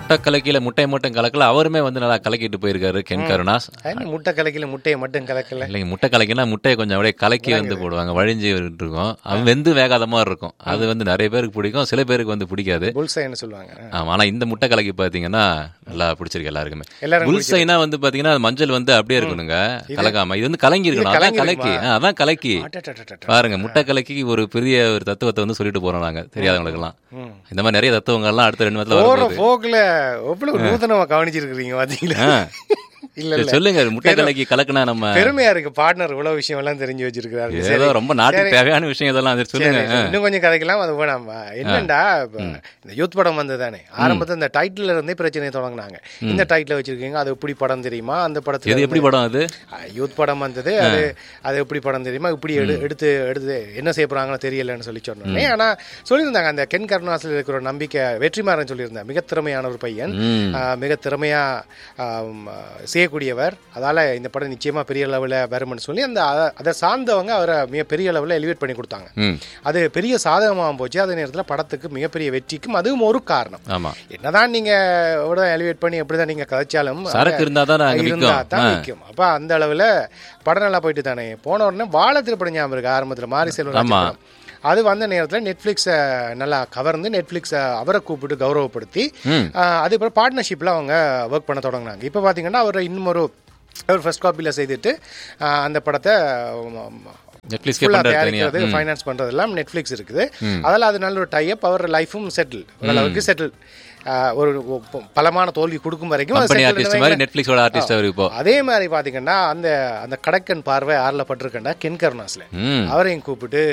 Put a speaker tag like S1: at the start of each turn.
S1: முட்டை கலக்கில முட்டையை மட்டும் கலக்கல அவருமே வந்து நல்லா கலக்கிட்டு போயிருக்காரு கென் கருணாஸ்
S2: அது முட்டை கலக்கில முட்டையை மட்டும் கலக்கல
S1: இல்லைங்க முட்டை கலக்கினா முட்டையை கொஞ்சம் அப்படியே கலக்கி வந்து போடுவாங்க வழிஞ்சு இருக்கும் அது வெந்து வேகாத மாதிரி இருக்கும் அது வந்து நிறைய பேருக்கு பிடிக்கும் சில பேருக்கு வந்து பிடிக்காது
S2: புல்சைன்னு சொல்லுவாங்க
S1: ஆமா ஆனா இந்த முட்டை கலக்கி பாத்தீங்கன்னா நல்லா பிடிச்சிருக்கு எல்லாருக்குமே
S2: எல்லாரும்
S1: புல்சைனா வந்து பாத்தீங்கன்னா அது மஞ்சள் வந்து அப்படியே இருக்கணுங்க கலக்காம இது வந்து கலங்கி இருக்கணும் அதான்
S2: கலங்கி
S1: கலக்கி ஆ, அதான் கலக்கி
S2: அடடடடட.
S1: பாருங்க முட்டை கலக்கி ஒரு பெரிய ஒரு தத்துவத்தை வந்து சொல்லிட்டு போறோம் நாங்க தெரியாதவங்களுக்கு எல்லாம் இந்த மாதிரி நிறைய தத்துவங்கள் எல்லாம் அடுத்த ரெண்டு மாதத்துல
S2: போற
S1: வரும்போது
S2: போக்குல எவ்வளவு நூதனமா கவனிச்சிருக்கீங்க பாத்தீங்களா இல்ல
S1: சரி,
S2: இல்ல
S1: சொல்லுங்க முட்டை கலக்கி கலக்குனா நம்ம
S2: பெருமையா இருக்கு பார்ட்னர் இவ்வளவு விஷயம் எல்லாம் தெரிஞ்சு வச்சிருக்காரு
S1: ஏதோ ரொம்ப நாட்டுக்கு தேவையான விஷயம் இதெல்லாம் அது சொல்லுங்க
S2: இன்னும் கொஞ்சம் கதைக்கலாம் அது வேணாம் என்னண்டா இப்ப இந்த யூத் படம் வந்தது தானே ஆரம்பத்துல இந்த டைட்டில் இருந்தே பிரச்சனையை தொடங்கினாங்க இந்த டைட்டில் வச்சிருக்கீங்க அது எப்படி படம் தெரியுமா அந்த படத்துல
S1: இது எப்படி படம் அது
S2: யூத் படம் வந்தது அது அது எப்படி படம் தெரியுமா இப்படி எடு எடுத்து எடுத்து என்ன செய்ய போறாங்கன்னு தெரியலன்னு சொல்லி சொன்னோன்னே ஆனா சொல்லியிருந்தாங்க அந்த கென் கருணாசில் இருக்கிற ஒரு நம்பிக்கை வெற்றிமாறன் சொல்லியிருந்தாங்க மிக திறமையான ஒரு பையன்
S1: ம்.
S2: ஆஹ், மிக திறமையா ஆம், செய்யக்கூடியவர் அதால இந்த படம் நிச்சயமா பெரிய லெவலில் வரும்னு சொல்லி அந்த அத- அதை சார்ந்தவங்க அவரை மிக பெரிய லெவலில் எலிவேட் பண்ணி கொடுத்தாங்க
S1: ம்
S2: அது பெரிய சாதகமாக போச்சு அதே நேரத்தில் படத்துக்கு மிகப்பெரிய வெற்றிக்கும் அதுவும் ஒரு காரணம்
S1: ஆமா
S2: என்னதான் நீங்க எவ்வளோ எலிவேட் பண்ணி எப்படிதான் நீங்க கதைச்சாலும்
S1: சரக்கு இருந்தா தான் அங்க
S2: இருந்தா
S1: நிக்கும்
S2: தான் நிற்கும் அப்ப அந்த அளவுல படம் நல்லா போயிட்டு தானே போன உடனே வாழ திரைப்படம் ஞாபகம் இருக்கு ஆரம்பத்துல மாரி செல்வராஜ்
S1: ஆமா.
S2: படம். அது வந்த நேரத்தில் நெட்ஃப்ளிக்ஸை நல்லா கவர்ந்து நெட்ஃப்ளிக்ஸை அவரை கூப்பிட்டு கௌரவப்படுத்தி
S1: ம்.
S2: ஆஹ், அது அப்புறம் பார்ட்னர்ஷிப்பில் அவங்க ஒர்க் பண்ண தொடங்கினாங்க இப்போ பார்த்தீங்கன்னா அவர் இன்னும் ஒரு அவர் ஃபர்ஸ்ட் காப்பியில் செய்துட்டு ஆஹ், அந்த படத்தை
S1: நெட்ஃபிளிக்ஸ்கே
S2: ஃபுல்லாக
S1: பண்றாரு தனியா
S2: தயாரிக்கிறது ஃபைனான்ஸ் பண்ணுறது எல்லாம் நெட்ஃப்ளிக்ஸ் இருக்குது அதில் அது நல்ல ஒரு டைப் அவர் லைஃபும் செட்டில் ஓரளவுக்கு செட்டில் ஒரு ஒ- பலமான தோல்வி கொடுக்கும் வரைக்கும் அது
S1: கம்பெனி
S2: settled
S1: ஆர்டிஸ்ட்
S2: ன்னு
S1: மாதிரி
S2: வைங்களேன்.
S1: நெட்ஃபிளிக்ஸோட ஆர்டிஸ்ட் அவர் இப்போ
S2: அதே மாதிரி பாத்தீங்கன்னா அந்த அந்த கடக்கன் பார்வை ஆறுல பட்டிருக்கேன்டா கென் கருணாஸ்ல
S1: ம்
S2: அவரையும் கூப்பிட்டு